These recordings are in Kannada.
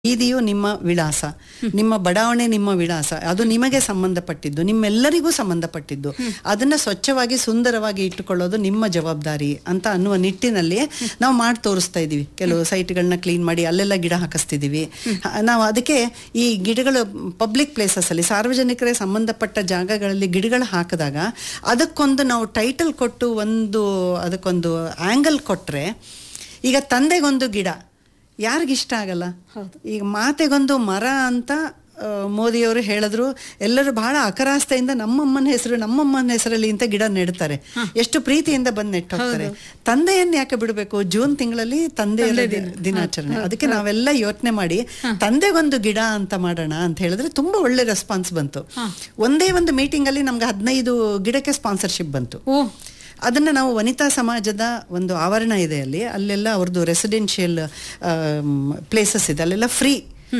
ಬೀದಿಯು ನಿಮ್ಮ ವಿಳಾಸ ನಿಮ್ಮ ಬಡಾವಣೆ ನಿಮ್ಮ ವಿಳಾಸ ಅದು ನಿಮಗೆ ಸಂಬಂಧಪಟ್ಟಿದ್ದು ನಿಮ್ಮೆಲ್ಲರಿಗೂ ಸಂಬಂಧಪಟ್ಟಿದ್ದು ಅದನ್ನ ಸ್ವಚ್ಛವಾಗಿ ಸುಂದರವಾಗಿ ಇಟ್ಟುಕೊಳ್ಳೋದು ನಿಮ್ಮ ಜವಾಬ್ದಾರಿ ಅಂತ ಅನ್ನುವ ನಿಟ್ಟಿನಲ್ಲಿ ನಾವು ಮಾಡಿ ತೋರಿಸ್ತಾ ಇದೀವಿ ಕೆಲವು ಸೈಟ್ಗಳನ್ನ ಕ್ಲೀನ್ ಮಾಡಿ ಅಲ್ಲೆಲ್ಲ ಗಿಡ ಹಾಕಿಸ್ತಿದೀವಿ ಹ- ನಾವು ಅದಕ್ಕೆ ಈ ಗಿಡಗಳು ಪಬ್ಲಿಕ್ ಪ್ಲೇಸಸ್ ಅಲ್ಲಿ ಸಾರ್ವಜನಿಕರೇ ಸಂಬಂಧಪಟ್ಟ ಜಾಗಗಳಲ್ಲಿ ಗಿಡಗಳು ಹಾಕಿದಾಗ ಅದಕ್ಕೊಂದು ನಾವು ಟೈಟಲ್ ಕೊಟ್ಟು ಒಂದು ಅದಕ್ಕೊಂದು ಆಂಗಲ್ ಕೊಟ್ರೆ ಈಗ ತಂದೆಗೊಂದು ಗಿಡ ಯಾರಿಗಿಷ್ಟ ಆಗಲ್ಲ ಈಗ ಮಾತೆಗೊಂದು ಮರ ಅಂತ ಆ, ಮೋದಿಯವರು ಹೇಳಿದ್ರು ಎಲ್ಲರೂ ಬಹಳ ಅಕರಾಸ್ತೆಯಿಂದ ನಮ್ಮಮ್ಮನ ಹೆಸರು ನಮ್ಮಮ್ಮನ ಹೆಸರಲ್ಲಿ ಇಂತ ಗಿಡ ನೆಡ್ತಾರೆ ಎಷ್ಟು ಪ್ರೀತಿಯಿಂದ ಬಂದು ನೆಟ್ಟು ಹೋಗ್ತಾರೆ ತಂದೆಯನ್ನ ಯಾಕೆ ಬಿಡಬೇಕು ಜೂನ್ ತಿಂಗಳಲ್ಲಿ ತಂದೆಯ ದಿನಾಚರಣೆ ಅದಕ್ಕೆ ನಾವೆಲ್ಲ ಯೋಚನೆ ಮಾಡಿ ತಂದೆಗೊಂದು ಗಿಡ ಅಂತ ಮಾಡೋಣ ಅಂತ ಹೇಳಿದ್ರೆ ತುಂಬಾ ಒಳ್ಳೆ ರೆಸ್ಪಾನ್ಸ್ ಬಂತು ಒಂದೇ ಒಂದು ಮೀಟಿಂಗ್ ಅಲ್ಲಿ ನಮ್ಗೆ ಹದಿನೈದು ಗಿಡಕ್ಕೆ ಸ್ಪಾನ್ಸರ್ಶಿಪ್ ಬಂತು ಓ ಅದನ್ನ ನಾವು ವನಿತಾ ಸಮಾಜದ ಒಂದು ಆವರಣ ಇದೆ ಅಲ್ಲಿ ಅಲ್ಲೆಲ್ಲ ಅವ್ರದ್ದು ರೆಸಿಡೆನ್ಷಿಯಲ್ ಪ್ಲೇಸಸ್ ಇದೆ ಅಲ್ಲೆಲ್ಲ ಫ್ರೀ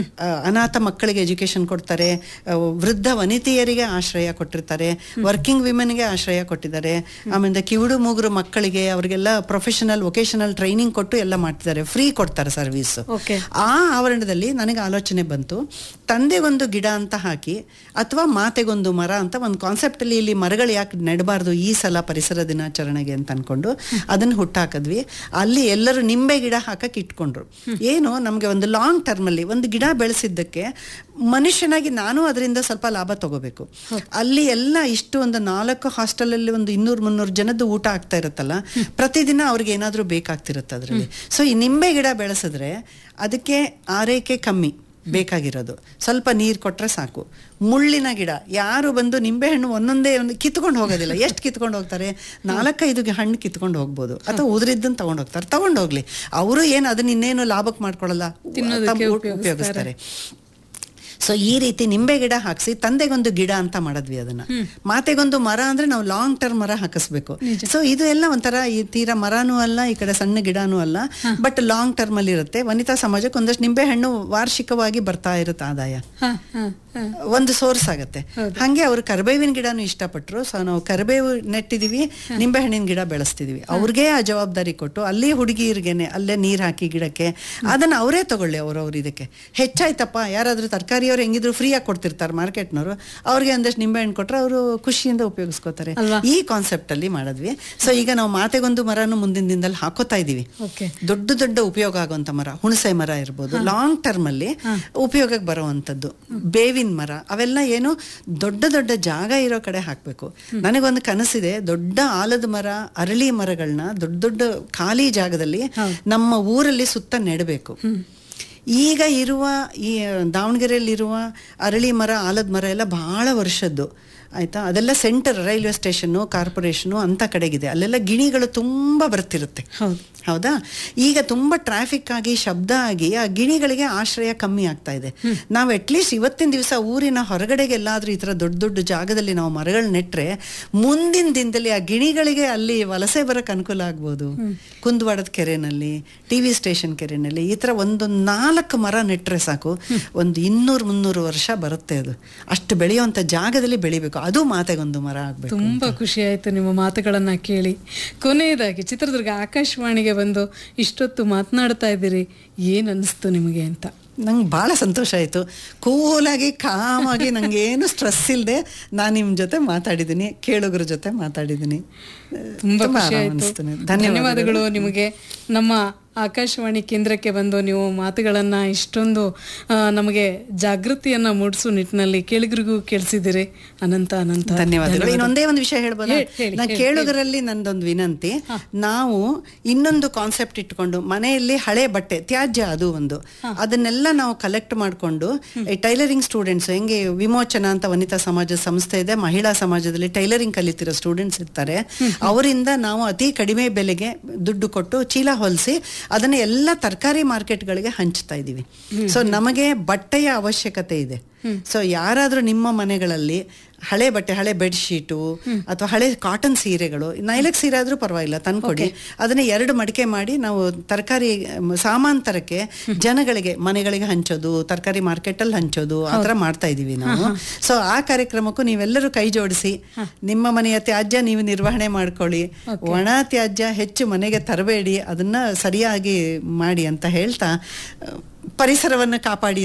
ಅನಾಥ ಮಕ್ಕಳಿಗೆ ಎಜುಕೇಶನ್ ಕೊಡ್ತಾರೆ ಆ, ವೃದ್ಧ ವನಿತೆಯರಿಗೆ ಆಶ್ರಯ ಕೊಟ್ಟಿರ್ತಾರೆ ವರ್ಕಿಂಗ್ ವಿಮೆನ್ಗೆ ಆಶ್ರಯ ಕೊಟ್ಟಿದ್ದಾರೆ ಆಮೇಲೆ ಕಿವುಡು ಮೂಗುರು ಮಕ್ಕಳಿಗೆ ಅವರಿಗೆಲ್ಲ ಪ್ರೊಫೆಷನಲ್ ವೊಕೇಶನಲ್ ಟ್ರೈನಿಂಗ್ ಕೊಟ್ಟು ಎಲ್ಲ ಮಾಡ್ತಿದ್ದಾರೆ ಫ್ರೀ ಕೊಡ್ತಾರೆ ಸರ್ವಿಸ್ ಓಕೆ ಆ ಆವರಣದಲ್ಲಿ ನನಗೆ ಆಲೋಚನೆ ಬಂತು ತಂದೆಗೊಂದು ಗಿಡ ಅಂತ ಹಾಕಿ ಅಥವಾ ಮಾತೆಗೊಂದು ಮರ ಅಂತ ಒಂದು ಕಾನ್ಸೆಪ್ಟ್ ಅಲ್ಲಿ ಇಲ್ಲಿ ಮರಗಳು ಯಾಕೆ ನೆಡಬಾರ್ದು ಈ ಸಲ ಪರಿಸರ ದಿನಾಚರಣೆಗೆ ಅಂತ ಅನ್ಕೊಂಡು ಅದನ್ನ ಹುಟ್ಟಾಕಿದ್ವಿ ಅಲ್ಲಿ ಎಲ್ಲರೂ ನಿಂಬೆ ಗಿಡ ಹಾಕಕ್ ಇಟ್ಕೊಂಡ್ರು ಏನು ನಮ್ಗೆ ಒಂದು ಲಾಂಗ್ ಟರ್ಮ್ ಅಲ್ಲಿ ಒಂದು ಗಿಡ ಬೆಳೆಸಿದ್ದಕ್ಕೆ ಮನುಷ್ಯನಾಗಿ ನಾನು ಅದರಿಂದ ಸ್ವಲ್ಪ ಲಾಭ ತಗೋಬೇಕು ಅಲ್ಲಿ ಎಲ್ಲ ಇಷ್ಟು ಒಂದು ನಾಲ್ಕು ಹಾಸ್ಟೆಲ್ ಅಲ್ಲಿ ಒಂದು ಇನ್ನೂರು ಮುನ್ನೂರು ಜನದ್ದು ಊಟ ಆಗ್ತಾ ಇರುತ್ತಲ್ಲ ಪ್ರತಿದಿನ ಅವ್ರಿಗೆ ಏನಾದ್ರೂ ಬೇಕಾಗ್ತಿರುತ್ತೆ ಅದರಲ್ಲಿ ಸೊ ಈ ನಿಂಬೆ ಗಿಡ ಬೆಳೆಸಿದ್ರೆ ಅದಕ್ಕೆ ಆರೈಕೆ ಕಮ್ಮಿ ಬೇಕಾಗಿರೋದು ಸ್ವಲ್ಪ ನೀರು ಕೊಟ್ರೆ ಸಾಕು ಮುಳ್ಳಿನ ಗಿಡ ಯಾರು ಬಂದು ನಿಂಬೆಹಣ್ಣು ಒಂದೊಂದೇ ಒಂದು ಕಿತ್ಕೊಂಡು ಹೋಗೋದಿಲ್ಲ ಎಷ್ಟು ಕಿತ್ಕೊಂಡು ಹೋಗ್ತಾರೆ ನಾಲ್ಕೈದು ಗಿ- ಹಣ್ಣು ಕಿತ್ಕೊಂಡು ಹೋಗ್ಬೋದು ಅಥವಾ ಉದುರಿದ್ದನ್ನು ತಗೊಂಡು ಹೋಗ್ತಾರೆ ತಗೊಂಡು ಹೋಗ್ಲಿ ಅವರು ಏನು ಅದನ್ನ ಇನ್ನೇನು ಲಾಭಕ್ಕೆ ಮಾಡ್ಕೊಳ್ಳಲ್ಲ ತಿನ್ನೋದಕ್ಕೆ ತಮ್ಮ ಊಟ- ಉಪಯೋಗಿಸ್ತಾರೆ. ಉಪಯೋಗಿಸ್ತಾರೆ ಸೊ ಈ ರೀತಿ ನಿಂಬೆ ಗಿಡ ಹಾಕ್ಸಿ ತಂದೆಗೊಂದು ಗಿಡ ಅಂತ ಮಾಡಿದ್ವಿ ಅದನ್ನ ಮಾತೆಗೊಂದು ಮರ ಅಂದ್ರೆ ನಾವು ಲಾಂಗ್ ಟರ್ಮ್ ಮರ ಹಾಕಿಸ್ಬೇಕು ಸೊ ಇದು ಎಲ್ಲ ಒಂಥರ ಈ ತೀರಾ ಮರನೂ ಅಲ್ಲ ಈ ಕಡೆ ಸಣ್ಣ ಗಿಡನೂ ಅಲ್ಲ ಬಟ್ ಲಾಂಗ್ ಟರ್ಮ್ ಅಲ್ಲಿ ಇರುತ್ತೆ ವನಿತಾ ಸಮಾಜಕ್ಕೆ ಒಂದಷ್ಟು ನಿಂಬೆ ಹಣ್ಣು ವಾರ್ಷಿಕವಾಗಿ ಬರ್ತಾ ಇರುತ್ತೆ ಆದಾಯ ಹ ಹ ಹ ಒಂದು ಸೋರ್ಸ್ ಆಗುತ್ತೆ ಹಂಗೆ ಅವರು ಕರಿಬೇವಿನ ಗಿಡನೂ ಇಷ್ಟಪಟ್ರು ಸೊ ನಾವು ಕರಿಬೇವು ನೆಟ್ಟಿದೀವಿ ನಿಂಬೆ ಹಣ್ಣಿನ ಗಿಡ ಬೆಳೆಸ್ತಿದೀವಿ ಅವ್ರಿಗೆ ಆ ಜವಾಬ್ದಾರಿ ಕೊಟ್ಟು ಅಲ್ಲಿ ಹುಡುಗಿಯರಿಗೆನೆ ಅಲ್ಲೇ ನೀರ್ ಹಾಕಿ ಗಿಡಕ್ಕೆ ಅದನ್ನ ಅವರೇ ತಗೊಳ್ಳಿ ಅವ್ರವ್ರ ಇದಕ್ಕೆ ಹೆಚ್ಚಾಯ್ತಪ್ಪ ಯಾರಾದ್ರೂ ತರಕಾರಿಯವ್ರು ಹೆಂಗಿದ್ರು ಫ್ರೀಯಾಗಿ ಕೊಡ್ತಿರ್ತಾರೆ ಮಾರ್ಕೆಟ್ನವರು ಅವ್ರಿಗೆ ಒಂದಷ್ಟು ನಿಂಬೆ ಹಣ್ಣು ಕೊಟ್ರೆ ಅವರು ಖುಷಿಯಿಂದ ಉಪಯೋಗಿಸ್ಕೋತಾರೆ ಅಲ್ವಾ? ಈ ಕಾನ್ಸೆಪ್ಟ್ ಅಲ್ಲಿ ಮಾಡಿದ್ವಿ ಸೊ ಈಗ ನಾವು ಮಾತೆಗೊಂದು ಮರನು ಮುಂದಿನ ದಿನದಲ್ಲಿ ಹಾಕೋತಾ ಇದೀವಿ ಓಕೆ ದೊಡ್ಡ ದೊಡ್ಡ ಉಪಯೋಗ ಆಗುವಂತ ಮರ ಹುಣಸೆ ಮರ ಇರ್ಬೋದು ಲಾಂಗ್ ಟರ್ಮ್ ಅಲ್ಲಿ ಉಪಯೋಗಕ್ಕೆ ಬರುವಂತದ್ದು ಬೇವಿನ ಮರ ಅವೆಲ್ಲ ಏನು ದೊಡ್ಡ ದೊಡ್ಡ ಜಾಗ ಇರೋ ಕಡೆ ಹಾಕ್ಬೇಕು ನನಗೊಂದು ಕನಸಿದೆ ದೊಡ್ಡ ಆಲದ ಮರ ಅರಳಿ ಮರಗಳನ್ನ ದೊಡ್ಡ ದೊಡ್ಡ ಖಾಲಿ ಜಾಗದಲ್ಲಿ ನಮ್ಮ ಊರಲ್ಲಿ ಸುತ್ತ ನೆಡಬೇಕು ಈಗ ಇರುವ ಈ ದಾವಣಗೆರೆಯಲ್ಲಿರುವ ಅರಳಿ ಮರ ಆಲದ ಮರ ಎಲ್ಲ ಬಹಳ ವರ್ಷದ್ದು ಆಯ್ತಾ ಅದೆಲ್ಲ ಸೆಂಟರ್ ರೈಲ್ವೆ ಸ್ಟೇಷನ್ನು ಕಾರ್ಪೊರೇಷನು ಅಂತ ಕಡೆಗಿದೆ ಅಲ್ಲೆಲ್ಲ ಗಿಣಿಗಳು ತುಂಬಾ ಬರ್ತಿರುತ್ತೆ ಹೌದು ಹೌದಾ ಈಗ ತುಂಬಾ ಟ್ರಾಫಿಕ್ ಆಗಿ ಶಬ್ದ ಆಗಿ ಆ ಗಿಣಿಗಳಿಗೆ ಆಶ್ರಯ ಕಮ್ಮಿ ಆಗ್ತಾ ಇದೆ ನಾವು ಅಟ್ಲೀಸ್ಟ್ ಇವತ್ತಿನ ದಿವಸ ಊರಿನ ಹೊರಗಡೆಗೆ ಎಲ್ಲಾದ್ರೂ ಈ ತರ ದೊಡ್ಡ ದೊಡ್ಡ ಜಾಗದಲ್ಲಿ ನಾವು ಮರಗಳು ನೆಟ್ರೆ ಮುಂದಿನ ದಿನದಲ್ಲಿ ಆ ಗಿಣಿಗಳಿಗೆ ಅಲ್ಲಿ ವಲಸೆ ಬರಕ್ ಅನುಕೂಲ ಆಗ್ಬೋದು ಕುಂದವಾಡದ ಕೆರೆನಲ್ಲಿ ಟಿವಿ ಸ್ಟೇಷನ್ ಕೆರೆನಲ್ಲಿ ಈ ತರ ಒಂದು ನಾಲ್ಕು ಮರ ನೆಟ್ರೆ ಸಾಕು ಒಂದು ಇನ್ನೂರು ಮುನ್ನೂರು ವರ್ಷ ಬರುತ್ತೆ ಅದು ಅಷ್ಟು ಬೆಳೆಯುವಂತ ಜಾಗದಲ್ಲಿ ಬೆಳಿಬೇಕು ಅದು ಮಾತೆಗೊಂದು ಮರ ಆಗ್ಬೇಕು ತುಂಬಾ ಖುಷಿ ಆಯ್ತು ನಿಮ್ಮ ಮಾತುಗಳನ್ನ ಕೇಳಿ ಕೊನೆಯದಾಗಿ ಚಿತ್ರದುರ್ಗ ಆಕಾಶವಾಣಿಗೆ ಬಂದು ಇಷ್ಟೊತ್ತು ಮಾತನಾಡ್ತಾ ಇದ್ದೀರಿ ಏನ್ ಅನಿಸ್ತು ನಿಮಗೆ ಅಂತ ನಂಗೆ ಭಾಳ ಸಂತೋಷ ಆಯಿತು ಕೂಲಾಗಿ ಕಾಮಾಗಿ ನಂಗೆ ಏನು ಸ್ಟ್ರೆಸ್ ಇಲ್ಲದೆ ನಾನು ನಿಮ್ಮ ಜೊತೆ ಮಾತಾಡಿದ್ದೀನಿ ಕೇಳುಗರ ಜೊತೆ ಮಾತಾಡಿದ್ದೀನಿ ತುಂಬಾ ತುಂಬಾ ಖುಷಿ ಆರಾಮ ಆಯ್ತು ಅನಿಸ್ತು ನನಗೆ. ಧನ್ಯವಾದಗಳು ನಿಮಗೆ ನಮ್ಮ ಆಕಾಶವಾಣಿ ಕೇಂದ್ರಕ್ಕೆ ಬಂದು ನೀವು ಮಾತುಗಳನ್ನ ಇಷ್ಟೊಂದು ಆ, ನಮಗೆ ಜಾಗೃತಿಯನ್ನ ಮೂಡಿಸೋ ನಿಟ್ಟಿನಲ್ಲಿ ಕೇಳಿಗರಿಗೂ ಕೇಳಿಸಿದಿರಿ ಅನಂತ ಅನಂತ ಧನ್ಯವಾದಗಳು ಇನ್ನೊಂದೇ ಒಂದು ವಿಷಯ ಹೇಳ್ಬೋದಾ ಹೇಳಿ, ಹೇಳಿ, ನಾ ಕೇಳುಗರಲ್ಲಿ ನಂದೊಂದು ವಿನಂತಿ ನಾವು ಇನ್ನೊಂದು ಕಾನ್ಸೆಪ್ಟ್ ಇಟ್ಕೊಂಡು ಮನೆಯಲ್ಲಿ ಹಳೆ ಬಟ್ಟೆ ತ್ಯಾಜ್ಯ ಅದು ಒಂದು ಅದನ್ನೆಲ್ಲ ನಾವು ಕಲೆಕ್ಟ್ ಮಾಡಿಕೊಂಡು ಟೈಲರಿಂಗ್ ಸ್ಟೂಡೆಂಟ್ಸ್ ಹೆಂಗೆ ವಿಮೋಚನ ಅಂತ ವನಿತಾ ಸಮಾಜ ಸಂಸ್ಥೆ ಇದೆ ಮಹಿಳಾ ಸಮಾಜದಲ್ಲಿ ಟೈಲರಿಂಗ್ ಕಲಿತಿರೋ ಸ್ಟೂಡೆಂಟ್ಸ್ ಇರ್ತಾರೆ ಅವರಿಂದ ನಾವು ಅತಿ ಕಡಿಮೆ ಬೆಲೆಗೆ ದುಡ್ಡು ಕೊಟ್ಟು ಚೀಲ ಹೊಲಿಸಿ ಅದನ್ನ ಎಲ್ಲ ತರಕಾರಿ ಮಾರ್ಕೆಟ್ಗಳಿಗೆ ಹಂಚ್ತಾ ಇದೀವಿ ಸೊ ನಮಗೆ ಬಟ್ಟೆಯ ಅವಶ್ಯಕತೆ ಇದೆ ಸೊ ಯಾರಾದ್ರೂ ನಿಮ್ಮ ಮನೆಗಳಲ್ಲಿ ಹಳೆ ಬಟ್ಟೆ ಹಳೆ ಬೆಡ್ಶೀಟು ಅಥವಾ ಹಳೆ ಕಾಟನ್ ಸೀರೆಗಳು ನೈಲಕ್ ಸೀರೆ ಆದ್ರೂ ಪರವಾಗಿಲ್ಲ ತಂದ್ಕೊಡಿ ಅದನ್ನ ಎರಡು ಮಡಿಕೆ ಮಾಡಿ ನಾವು ತರಕಾರಿ ಸಾಮಾಂತರಕ್ಕೆ ಜನಗಳಿಗೆ ಮನೆಗಳಿಗೆ ಹಂಚೋದು ತರಕಾರಿ ಮಾರ್ಕೆಟ್ ಅಲ್ಲಿ ಹಂಚೋದು ಆ ಥರ ಮಾಡ್ತಾ ಇದೀವಿ ನಾವು ಸೊ ಆ ಕಾರ್ಯಕ್ರಮಕ್ಕೂ ನೀವೆಲ್ಲರೂ ಕೈ ಜೋಡಿಸಿ ನಿಮ್ಮ ಮನೆಯ ತ್ಯಾಜ್ಯ ನೀವು ನಿರ್ವಹಣೆ ಮಾಡ್ಕೊಳ್ಳಿ ಒಣ ತ್ಯಾಜ್ಯ ಹೆಚ್ಚು ಮನೆಗೆ ತರಬೇಡಿ ಅದನ್ನ ಸರಿಯಾಗಿ ಮಾಡಿ ಅಂತ ಹೇಳ್ತಾ ಪರಿಸರವನ್ನು ಕಾಪಾಡಿ